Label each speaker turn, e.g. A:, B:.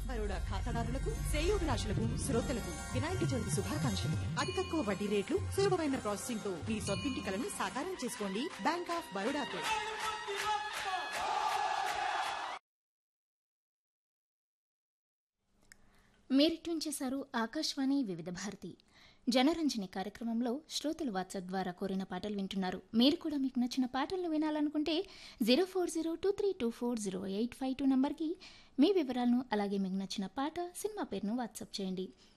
A: బరోడా ఖాతాదారులకు శ్రేయోభిలాషులకు శ్రోతలకు వినాయక చవితి శుభాకాంక్షలు అతి తక్కువ వడ్డీ రేట్లు సులభమైన ప్రాసెసింగ్ తో మీ సొంతింటి కలను సాకారం చేసుకోండి బ్యాంక్ ఆఫ్ బరోడాతో
B: మీరు ట్యూన్ చేశారు ఆకాశవాణి వివిధ భారతి జనరంజని కార్యక్రమంలో శ్రోతలు వాట్సాప్ ద్వారా కోరిన పాటలు వింటున్నారు మీరు కూడా మీకు నచ్చిన పాటలను వినాలనుకుంటే zero four zero two three two four zero eight five two నంబర్కి మీ వివరాలను అలాగే మీకు నచ్చిన పాట సినిమా పేరును వాట్సాప్ చేయండి